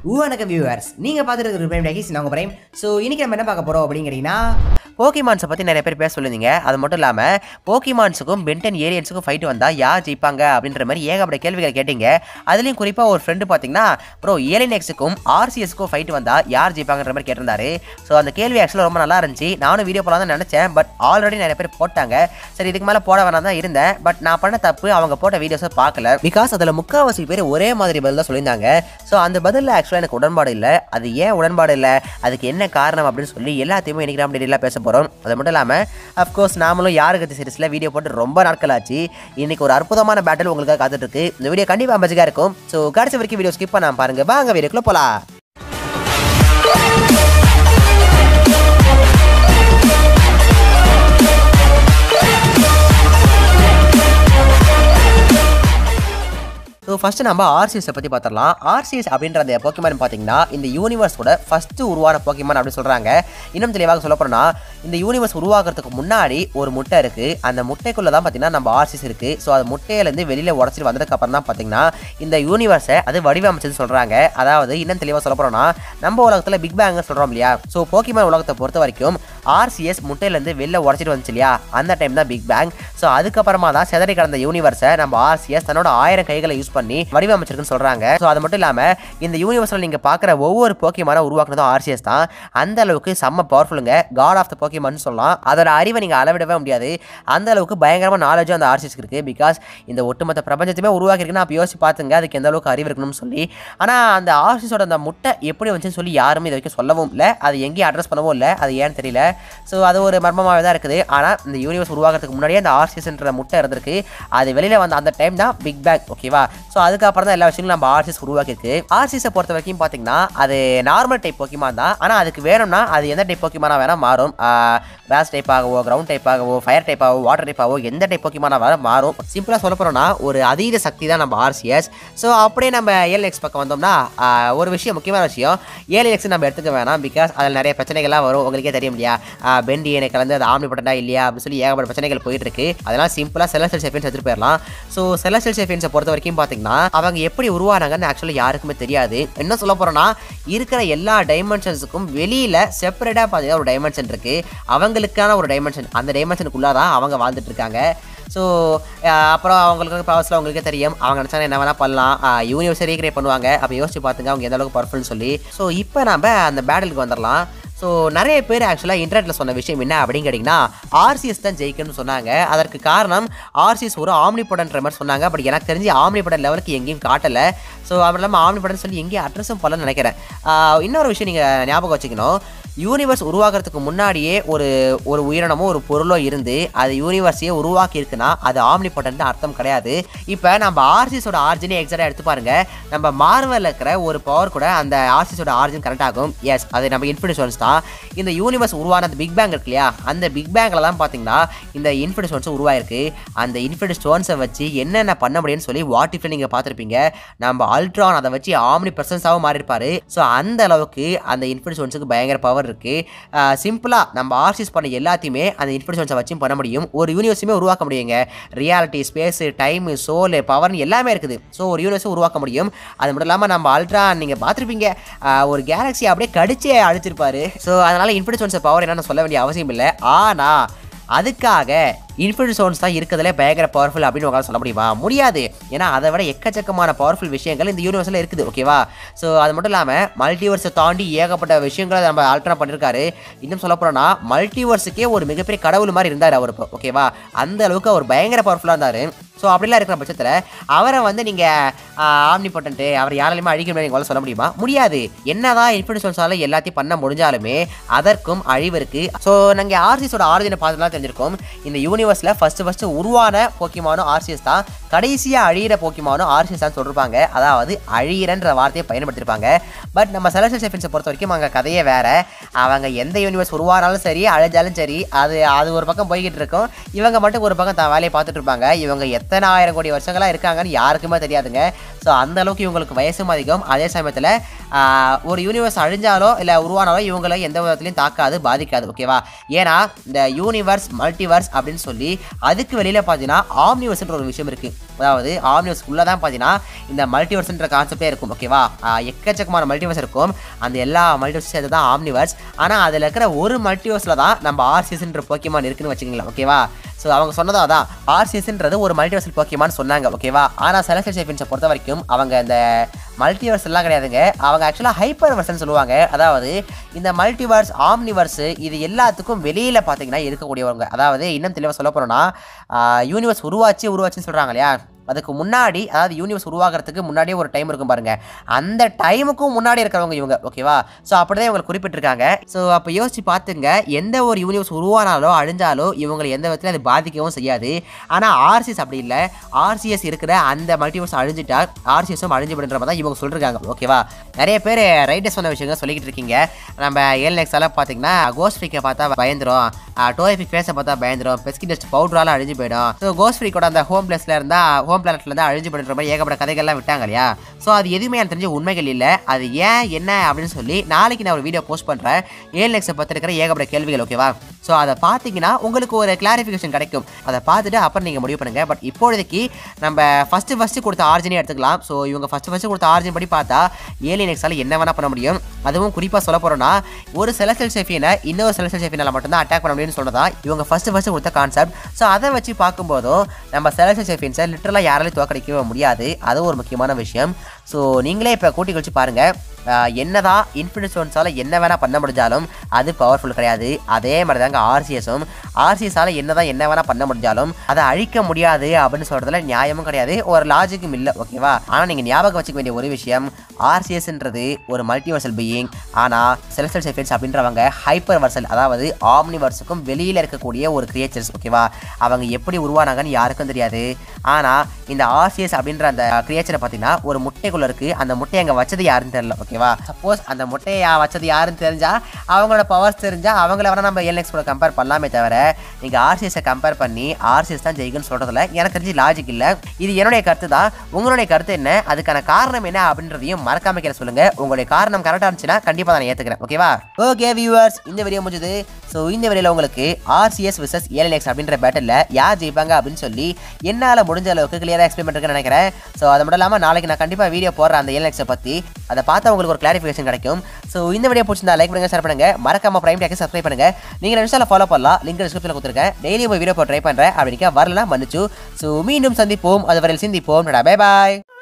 வணக்கம் வியூவர்ஸ் நீங்கள் பார்த்துட்டு இருக்கிற பிரேம் டேகிஸ் நான் உங்கள் பிரேம் ஸோ இன்னைக்கு நம்ம என்ன பார்க்க போகிறோம் அப்படிங்கிறீங்கன்னா போக்கிமான்ஸை பற்றி நிறைய பேர் பேச சொல்லியிருந்தீங்க அது மட்டும் இல்லாமல் போக்கிமான்ஸுக்கும் பென்டன் ஏரியன்ஸுக்கும் ஃபைட் வந்தால் யார் ஜெயிப்பாங்க அப்படின்ற மாதிரி ஏகப்பட்ட கேள்விகள் கேட்டீங்க அதுலேயும் குறிப்பாக ஒரு ஃப்ரெண்டு பார்த்தீங்கன்னா ப்ரோ ஏலினெக்ஸுக்கும் ஆர்சிஎஸ்க்கும் ஃபைட் வந்தால் யார் ஜெயிப்பாங்கன்ற மாதிரி கேட்டிருந்தாரு ஸோ அந்த கேள்வி ஆக்சுவலாக ரொம்ப நல்லா இருந்துச்சு நானும் வீடியோ போலாம் தான் நினச்சேன் பட் ஆல்ரெடி நிறைய பேர் போட்டாங்க சரி இதுக்கு மேலே போட வேணாம் தான் இருந்தேன் பட் நான் பண்ண தப்பு அவங்க போட்ட வீடியோஸை பார்க்கல பிகாஸ் அதில் முக்கால்வாசி பேர் ஒரே மாதிரி பதில் தான் சொல்லியிருந்தாங்க ஸோ அந்த பதிலில் ஆக்சுவலாக எனக்கு உடன்பாடு இல்லை அது ஏன் உடன்பாடு இல்லை அதுக்கு என்ன காரணம் அப்படின்னு சொல்லி எல்லாத்தையுமே இன்னைக்கு நம்ம டீட்டெயிலாக பேச போகிறோம் அது மட்டும் இல்லாமல் அஃப்கோர்ஸ் நாமளும் யாரு கத்தி சீரிஸில் வீடியோ போட்டு ரொம்ப நாட்கள் ஆச்சு இன்னைக்கு ஒரு அற்புதமான பேட்டில் உங்களுக்காக காத்துட்டு இருக்கு இந்த வீடியோ கண்டிப்பாக அம்பஜிக்காக இருக்கும் ஸோ கடைசி வரைக்கும் வீடியோ ஸ்கிப் பண்ணாம பாருங்க வாங்க வீடியோக்குள்ள போகலாம் ஸோ ஃபஸ்ட்டு நம்ம ஆர்சிஎஸை பற்றி பார்த்துடலாம் ஆர்சிஎஸ் அப்படின்ற அந்த போக்கிமான் பார்த்தீங்கன்னா இந்த யூனிவர்ஸோட ஃபஸ்ட்டு உருவான போக்கிமான் அப்படின்னு சொல்கிறாங்க இன்னும் தெளிவாக சொல்ல போனோம்னா இந்த யூனிவர்ஸ் உருவாக்குறதுக்கு முன்னாடி ஒரு முட்டை இருக்குது அந்த முட்டைக்குள்ளே தான் பார்த்தீங்கன்னா நம்ம ஆர்சிஎஸ் இருக்குது ஸோ அது முட்டையிலேருந்து வெளியில் உடச்சிட்டு வந்ததுக்கப்புறம் தான் பார்த்தீங்கன்னா இந்த யூனிவர்ஸை அது வடிவமைச்சது சொல்கிறாங்க அதாவது இன்னும் தெளிவாக சொல்ல போனோம்னா நம்ம உலகத்தில் பிக் பேங்னு சொல்கிறோம் இல்லையா ஸோ போக்கிமான் உலகத்தை பொறுத்த வரைக்கும் ஆர்சிஎஸ் முட்டையிலேருந்து வெளில உடச்சிட்டு வந்துச்சு இல்லையா அந்த டைம் தான் பிக் பேங் ஸோ அதுக்கப்புறமா தான் செதறி கடந்த யூனிவர்ஸை நம்ம ஆர்சிஎஸ் தன்னோட ஆயிரம் கைகளை யூஸ் பண்ணி வடிவமைச்சிருக்குன்னு சொல்கிறாங்க ஸோ அது மட்டும் இல்லாமல் இந்த யூனிவர்ஸில் நீங்கள் பார்க்குற ஒவ்வொரு போக்கியமான உருவாக்குனதும் ஆர்சிஎஸ் தான் அந்த அளவுக்கு செம்ம பவர்ஃபுல்லுங்க காட் ஆஃப் த போக்கியமான்னு சொல்லலாம் அதோட அறிவை நீங்கள் அளவிடவே முடியாது அந்த அளவுக்கு பயங்கரமான நாலேஜும் அந்த ஆர்சிஎஸ் இருக்குது பிகாஸ் இந்த ஒட்டுமொத்த பிரபஞ்சத்தையுமே உருவாக்கிருக்குன்னா அப்போ யோசிச்சு பார்த்துங்க அதுக்கு எந்த அளவுக்கு அறிவு இருக்கணும்னு சொல்லி ஆனால் அந்த ஆர்சிஸோட அந்த முட்டை எப்படி வந்துச்சுன்னு சொல்லி யாருமே இது வரைக்கும் சொல்லவும் இல்லை அது எங்கேயும் அட்ரஸ் பண்ணவும் இல்லை அது ஏன்னு தெரியல ஸோ அது ஒரு மர்மமாகவே தான் இருக்குது ஆனால் இந்த யூனிவர்ஸ் உருவாகிறதுக்கு முன்னாடியே அந்த ஆர்சிஎஸ்ன்ற முட்டை இருந்திருக்கு அது வெளியில் வந்த அந்த டைம் தான் பிக் பேங் ஓகேவா ஸோ அதுக்கப்புறம் தான் எல்லா விஷயங்களும் நம்ம ஆர்சிஎஸ் உருவாக்கியிருக்கு ஆர்சிஎஸை பொறுத்த வரைக்கும் பார்த்தீங்கன்னா அது நார்மல் டைப் போக்கிமான் தான் ஆனால் அதுக்கு வேணும்னா அது எந்த டைப் போக்கிமானா வேணால் மாறும் கிராஸ் டைப் ஆகவோ கிரவுண்ட் டைப் ஆகவோ ஃபயர் டைப் ஆகவோ வாட்டர் டைப் ஆகவோ எந்த டைப் போக்கிமானா வேற மாறும் சிம்பிளாக சொல்ல போகிறோம்னா ஒரு அதீத சக்தி தான் நம்ம ஆர்சிஎஸ் ஸோ அப்படியே நம்ம ஏழு எக்ஸ் பக்கம் வந்தோம்னா ஆஹ், ஒரு விஷயம் முக்கியமான விஷயம் ஏழு எக்ஸ் நம்ம எடுத்துக்க வேணாம் பிகாஸ் அதில் நிறைய பிரச்சனைகள்லாம் வரும் உங்களுக்கே தெரியும் இல்லையா பென் டிஎன்ஏ கலந்து அது ஆம்னி பட்டனா இல்லையா அப்படின்னு சொல்லி ஏகப்பட்ட பிரச்சனைகள் போயிட்டு இருக்கு அதெல்லாம் சிம்பிளாக செலஸ்டல் செஃபின்ஸ் எடுத்துட்டு போயிடலாம் ஸோ செலஸ்டல் செஃபின்ஸை பொறுத்த வரைக்கும் பார்த்தீங்கன்னா அவங்க எப்படி உருவானாங்கன்னு ஆக்சுவலாக யாருக்குமே தெரியாது என்ன சொல்ல போகிறோன்னா இருக்கிற எல்லா டைமென்ஷன்ஸுக்கும் வெளியில் செப்பரேட்டாக பார்த்தீங்கன்னா ஒரு டைமென்ஷன் இருக்குது அவங்களுக்கான ஒரு டைமென்ஷன் அந்த டைமென்ஷனுக்குள்ளே தான் அவங்க வாழ்ந்துட்டு இருக்காங்க ஸோ அப்புறம் அவங்களுக்கு பவர்ஸில் அவங்களுக்கே தெரியும் அவங்க நினச்சாங்க என்ன வேணால் பண்ணலாம் யூனிவர்ஸை ரீக்ரியேட் பண்ணுவாங்க அப்போ யோசிச்சு பார்த்துங்க அவங்க எந்த அளவுக்கு பவர்ஃபுல்னு சொல்லி ஸோ இப்போ நம்ம அந்த பேட்டலுக்கு வந்துடலாம் ஸோ நிறைய பேர் ஆக்சுவலாக இன்டர்நெட்டில் சொன்ன விஷயம் என்ன அப்படின்னு கேட்டிங்கன்னா ஆர்சிஎஸ் தான் ஜெயிக்கணும்னு சொன்னாங்க அதற்கு காரணம் ஆர்சிஎஸ் ஒரு ஆம்னிபடன்ற மாதிரி சொன்னாங்க பட் எனக்கு தெரிஞ்சு ஆம்னிபடன் லெவலுக்கு எங்கேயும் காட்டலை ஸோ அப்புறம் இல்லாமல் ஆம்னிபடன் சொல்லி எங்கேயும் அட்ரஸும் பண்ணலன்னு நினைக்கிறேன் ஆஹ் இன்னொரு விஷயம் நீங்கள் ஞாபகம் வச்சுக்கணும் யூனிவர்ஸ் உருவாக்குறதுக்கு முன்னாடியே ஒரு ஒரு உயிரினமோ ஒரு பொருளோ இருந்து அது யூனிவர்ஸையே உருவாக்கி இருக்குன்னா அது ஆம்னி அர்த்தம் கிடையாது இப்போ நம்ம ஆர்சிஸோட ஆர்ஜினே எக்ஸாக்டாக எடுத்து பாருங்க நம்ம மார்வலில் இருக்கிற ஒரு பவர் கூட அந்த ஆர்சிஸோட ஆர்ஜின் கரெக்ட் ஆகும் எஸ் அது நம்ம இன்ஃபினிட் தான் இந்த யூனிவர்ஸ் உருவான அந்த பிக் பேங் இருக்கு இல்லையா அந்த பிக் பேங்கில் தான் பார்த்தீங்கன்னா இந்த இன்ஃபினிட் ஸ்டோன்ஸ் உருவாயிருக்கு அந்த இன்ஃபினிட் ஸ்டோன்ஸை வச்சு என்னென்ன பண்ண முடியும்னு சொல்லி வாட் இஃப்ல நீங்கள் பார்த்துருப்பீங்க நம்ம அல்ட்ரான் அதை வச்சு ஆம்னி பர்சன்ஸாகவும் மாறி இருப்பாரு ஸோ அந்த அளவுக்கு அந்த இன்ஃபினிட் ஸ்டோன்ஸுக்கு பயங்கர பவர் இருக்கு சிம்பிளாக நம்ம ஆர்சிஸ் பண்ண எல்லாத்தையுமே அந்த இன்ஃபினிட் ஸ்டோன்ஸை வச்சும் பண்ண முடியும் ஒரு யூனிவர்ஸுமே உருவாக்க முடியுங்க ரியாலிட்டி ஸ்பேஸு டைமு சோல் பவர்னு எல்லாமே இருக்குது ஸோ ஒரு யூனிவர்ஸும் உருவாக்க முடியும் அது மட்டும் இல்லாமல் நம்ம அல்ட்ரா நீங்கள் பார்த்துருப்பீங்க ஆஹ் ஒரு கேலக்ஸி அப்படியே கடிச்சே அழிச்சிருப்பாரு ஸோ அதனால் இன்ஃபினிட் ஸ்டோன்ஸ் பவர் என்னன்னு சொல்ல வேண்டிய அவசியம் இல்லை ஆனால் அதுக்காக இன்ஃபினிட் சோன்ஸ் தான் இருக்கிறதுலே பயங்கர பவர்ஃபுல் அப்படின்னு உங்களால் சொல்ல முடியுமா முடியாது ஏன்னா அதை விட எக்கச்சக்கமான பவர்ஃபுல் விஷயங்கள் இந்த யூனிவர்ஸில் இருக்குது ஓகேவா ஸோ அது மட்டும் இல்லாமல் மல்டிவர்ஸை தாண்டி ஏகப்பட்ட விஷயங்களை நம்ம ஆல்ட்ரா பண்ணியிருக்காரு இன்னும் சொல்ல போனோம்னா மல்டிவர்ஸுக்கே ஒரு மிகப்பெரிய கடவுள் மாதிரி இருந்தார் அவர் இப்போ ஓகேவா அந்த அளவுக்கு அவர் பயங்கர பவர்ஃபுல்லாக இருந்தார் ஸோ அப்படிலாம் இருக்கிற பட்சத்தில் அவரை வந்து நீங்கள் ஆம்னி பொட்டன்ட்டு அவர் யாராலையுமே அழிக்க முடியாது உங்களால் சொல்ல முடியுமா முடியாது என்னதான் இன்ஃபினிட் சோன்ஸால எல்லாத்தையும் பண்ண முடிஞ்சாலுமே அதற்கும் அழிவு இருக்குது ஸோ நாங்கள் ஆர்சிஸோட ஆரிஜினை பார்த்துலாம் தெரிஞ்சிருக்கோம் இந்த யூனிவர்ஸில் ஃபஸ்ட்டு ஃபஸ்ட்டு உருவான போக்கிமானும் ஆர்சிஎஸ் தான் கடைசியாக அழியிற போக்கிமானும் ஆர்சிஎஸ் தான் சொல்லிருப்பாங்க அதாவது அழியிறன்ற வார்த்தையை பயன்படுத்தியிருப்பாங்க பட் நம்ம செலக்ஷன் செஃபின்ஸை பொறுத்த வரைக்கும் அங்கே கதையே வேற அவங்க எந்த யூனிவர்ஸ் உருவானாலும் சரி அழிஞ்சாலும் சரி அது அது ஒரு பக்கம் போய்கிட்டு இருக்கும் இவங்க மட்டும் ஒரு பக்கம் தான் வேலையை பார்த்துட்டு இருப்பாங்க இவங்க எத்தனை ஆயிரம் கோடி வருஷங்களா இருக்காங்கன்னு யாருக்குமே தெரியாதுங்க ஸோ அந்த அளவுக்கு இவங்களுக்கு வயசும் அதிகம் அதே சமயத்தில் ஒரு யூனிவர்ஸ் அழிஞ்சாலோ இல்லை உருவானாலோ இவங்களை எந்த விதத்துலையும் தாக்காது பாதிக்காது ஓகேவா ஏன்னா இந்த யூனிவர்ஸ் மல்டிவர்ஸ் அப்படின்னு சொல்லி அதுக்கு வெளியில் பார்த்தீங்கன்னா ஆம்னிவர்ஸ்ன்ற ஒரு விஷயம் இருக்குது அதாவது ஆம்னிவர்ஸ்க்குள்ளே தான் பார்த்தீங்கன்னா இந்த மல்டிவர்ஸ்ன்ற கான்செப்டே இருக்கும் ஓகேவா ஆஹ் எக்கச்சக்கமான மல்டிவர்ஸ் இருக்கும் அந்த எல்லா மல்டிவர்ஸ் சேர்த்து தான் ஆம்னிவர்ஸ் ஆனால் அதில் இருக்கிற ஒரு மல்டிவர்ஸில் தான் நம்ம ஆர்சிஎஸ்ன்ற போக்கியமான் இருக்குன்னு வச்சுக்கோங்களேன் ஓகேவா ஸோ அவங்க சொன்னதும் அதான் ஆர்சிஎஸ்ன்றது ஒரு மல்டிவர்சல் போக்கியமான்னு சொன்னாங்க ஓகேவா ஆனால் செலக்ஷன் சேஃபின்ஸை பொறுத்த வரைக்கும் அவங்க இந்த மல்டிவர்ஸ் எல்லாம் கிடையாதுங்க அவங்க ஆக்சுவலாக ஹைப்பர் வர்ஸ்னு சொல்லுவாங்க அதாவது இந்த மல்டிவர்ஸ் ஆம்னிவர்ஸ் இது எல்லாத்துக்கும் வெளியில் பார்த்தீங்கன்னா இருக்கக்கூடியவங்க அதாவது இன்னும் தெளிவாக சொல்ல போகிறோன்னா யூனிவர்ஸ் உருவாச்சு உருவாச்சுன்னு சொல்கிறாங்க இல்லையா அதுக்கு முன்னாடி அதாவது யூனிவர்ஸ் உருவாகிறதுக்கு முன்னாடியே ஒரு டைம் இருக்கும் பாருங்க அந்த டைமுக்கும் முன்னாடி இருக்கிறவங்க இவங்க ஓகேவா ஸோ அப்படிதான் இவங்க குறிப்பிட்டிருக்காங்க ஸோ அப்போ யோசிச்சு பார்த்துங்க எந்த ஒரு யூனிவர்ஸ் உருவானாலோ அழிஞ்சாலோ இவங்களை எந்த விதத்திலும் அது பாதிக்கவும் செய்யாது ஆனால் ஆர்சிஎஸ் அப்படி இல்லை ஆர்சிஎஸ் இருக்கிற அந்த மல்டிவர்ஸ் அழிஞ்சிட்டா ஆர்சிஎஸும் அழிஞ்சு விடுன்ற மாதிரி தான் இவங்க சொல்லிருக்காங்க ஓகேவா நிறைய பேர் ரைட்டர் சொன்ன விஷயங்கள் சொல்லிக்கிட்டு இருக்கீங்க நம்ம ஏழு நெக்ஸ் எல்லாம் பார்த்தீங்கன்னா கோஸ்ட் ஃப்ரீக்கை பார்த்தா பயந்துரும் டோஎஃபிக் ஃபேஸை பார்த்தா பயந்துரும் பெஸ்கி டஸ்ட் பவுடரால அழிஞ்சு போயிடும் ஸோ கோஸ்ட் ஃப்ரீக்கோட அந்த ஹோம் பிளேஸ்ல இருந்தா ஹோம் பிளானட்ல இருந்து அழிஞ்சு போயிடுற மாதிரி ஏகப்பட்ட கதைகள்லாம் விட்டாங்க இல்லையா ஸோ அது எதுவுமே எனக்கு தெரிஞ்ச உண்மைகள் இல்லை அது ஏன் என்ன அப்படின்னு சொல்லி நாளைக்கு நான் ஒரு வீடியோ போஸ்ட் பண்ணுறேன் ஏழு நெக்ஸை பற்றி இருக்கிற ஏகப்பட்ட கேள்விகள் ஓகேவா ஸோ அதை பார்த்தீங்கன்னா உங்களுக்கு ஒரு கிளாரிஃபிகேஷன் கிடைக்கும் அதை பார்த்துட்டு அப்புறம் நீங்கள் முடிவு பண்ணுங்கள் பட் இப்போதைக்கு நம்ம ஃபஸ்ட்டு ஃபஸ்ட்டு கொடுத்த ஆர்ஜினே எடுத்துக்கலாம் ஸோ இவங்க ஃபஸ்ட்டு ஃபஸ்ட்டு கொடுத்த ஆர்ஜின் படி பார்த்தா ஏலியன் எக்ஸால் என்ன வேணால் பண்ண முடியும் அதுவும் குறிப்பாக சொல்ல போகிறோன்னா ஒரு செலக்டல் சேஃபியனை இன்னொரு செலக்டல் சேஃபினால் மட்டும்தான் அட்டாக் பண்ண முடியும்னு சொன்னதா இவங்க ஃபஸ்ட்டு ஃபஸ்ட்டு கொடுத்த கான்செப்ட் ஸோ அதை வச்சு பார்க்கும்போதும் நம்ம செலக்டல் சேஃபியன்ஸை லிட்டரலாக யாராலையும் தோக்கடிக்கவே முடியாது அது ஒரு முக்கியமான விஷயம் ஸோ நீங்களே இப்போ கூட்டி கழிச்சு பாருங்கள் ஆஹ் என்னதான் இன்ஃபினிட் ஸ்டோன்ஸால் என்ன வேணால் பண்ண முடிஞ்சாலும் அது பவர்ஃபுல் கிடையாது அதே மாதிரி தாங்க ஆர்சிஎஸும் ஆர்சிஎஸால் என்ன தான் என்ன வேணால் பண்ண முடிஞ்சாலும் அதை அழிக்க முடியாது அப்படின்னு சொல்கிறதுல நியாயமும் கிடையாது ஒரு லாஜிக்கும் இல்லை ஓகேவா ஆனால் நீங்கள் ஞாபகம் வச்சுக்க வேண்டிய ஒரு விஷயம் ஆர்சிஎஸ்ன்றது ஒரு மல்டிவர்சல் பீயிங் ஆனால் செலஸ்டல் செஃபென்ஸ் அப்படின்றவங்க ஹைப்பர் வர்சல் அதாவது ஆம்னிவர்ஸுக்கும் வெளியில் இருக்கக்கூடிய ஒரு கிரியேச்சர்ஸ் ஓகேவா அவங்க எப்படி உருவானாங்கன்னு யாருக்கும் தெரியாது ஆனால் இந்த ஆர்சிஎஸ் அப்படின்ற அந்த கிரியேச்சரை பார்த்தீங்கன்னா ஒரு முட்டைக்குள்ள இருக்கு அந்த முட்டையை அங்கே வச்சது யாருன்னு தெரியல ஓகேவா சப்போஸ் அந்த முட்டையை வச்சது யாருன்னு தெரிஞ்சா அவங்களோட பவர்ஸ் தெரிஞ்சா அவங்கள வேணா நம்ம எல்எக்ஸ் கூட கம்பேர் பண்ணலாமே தவிர நீங்கள் ஆர்சிஎஸை கம்பேர் பண்ணி ஆர்சிஎஸ் தான் ஜெயிக்குன்னு சொல்றதுல எனக்கு தெரிஞ்சு லாஜிக் இல்லை இது என்னுடைய கருத்து தான் உங்களுடைய கருத்து என்ன அதுக்கான காரணம் என்ன அப்படின்றதையும் மறக்காம கேட்க சொல்லுங்க உங்களுடைய காரணம் கரெக்டாக இருந்துச்சுன்னா கண்டிப்பாக நான் ஏற்றுக்கிறேன் ஓகேவா ஓகே வியூவர்ஸ் இந்த வீடியோ முடிஞ்சது ஸோ இந்த வீடியோவில் உங்களுக்கு ஆர்சிஎஸ் விசஸ் ஏஎல்எக்ஸ் அப்படின்ற பேட்டில் யார் ஜெயிப்பாங்க அப்படின்னு சொல்லி என்னால் முடிஞ்ச அளவுக்கு கிளியராக எக்ஸ்பிளைன் பண்ணிருக்கேன்னு நினைக்கிறேன் ஸோ அது மட்டும் இல்லாமல் நாளைக்கு நான் கண்டிப்பாக வீடியோ போடுறேன் அந்த ஏஎல்எக்ஸை பற்றி அதை பார்த்தா உங்களுக்கு ஒரு கிளாரிஃபிகேஷன் கிடைக்கும் ஸோ இந்த வீடியோ பிடிச்சிருந்தா லைக் பண்ணுங்க ஷேர் பண்ணுங்க மறக்காம பிரைம் டேக்கு சப்ஸ்கிரைப் பண்ணுங்க நீங்கள் இன்ஸ்டால ஃபாலோ பண்ணலாம் லிங்க் டிஸ்கிரிப்ஷனில் கொடுத்துருக்கேன் டெய்லி ஒரு வீடியோ போட்டு ட்ரை பண்ணுறேன் அப்படிங்க வரலாம் மன்னிச்சு ஸோ மீண்டும் சந்திப்போம் அதுவரையில் சிந்திப்போம் பை பாய்